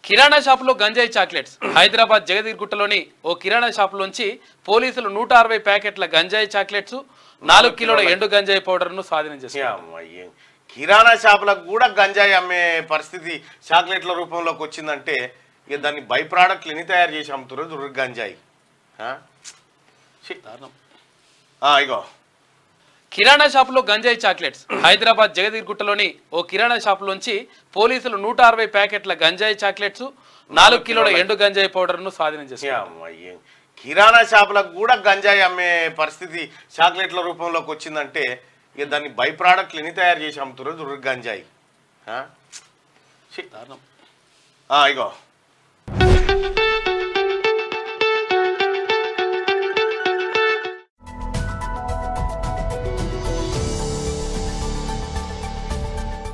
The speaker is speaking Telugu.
కిరాణా షాపులో గంజాయి చాక్లెట్స్ హైదరాబాద్ జగదీర్గుట్టలోని ఓ కిరాణా షాపులోంచి పోలీసులు నూట అరవై ప్యాకెట్ల గంజాయి చాక్లెట్స్ నాలుగు కిలోల ఎండు గంజాయి పౌడర్ను స్వాధీనం చేశారు అమ్మయ్య. కిరాణా షాపులకు కూడా గంజాయి అమ్మే పరిస్థితి చాక్లెట్ల రూపంలోకి వచ్చిందంటే ఇక దాన్ని బై ప్రోడక్ట్లు ఎన్ని తయారు చేసి అమ్ముతున్నారు చూడు గంజాయి ఆ? ఛీ. దారుణం. ఆ, ఇగో కిరాణా షాపులో గంజాయి చాక్లెట్స్ హైదరాబాద్ జగదీర్గుట్టలోని ఓ కిరాణా షాపులోంచి పోలీసులు నూట అరవై ప్యాకెట్ల గంజాయి చాక్లెట్స్ నాలుగు కిలోల ఎండు గంజాయి పౌడర్ను స్వాధీనం చేశారు అమ్మయ్య. కిరాణా షాపులకు కూడా గంజాయి అమ్మే పరిస్థితి చాక్లెట్ల రూపంలోకి వచ్చిందంటే ఇక దాన్ని బై ప్రోడక్ట్లు ఎన్ని తయారు చేసి అమ్ముతున్నారు చూడు గంజాయి ఆ? ఛీ. దారుణం. ఆ, ఇగో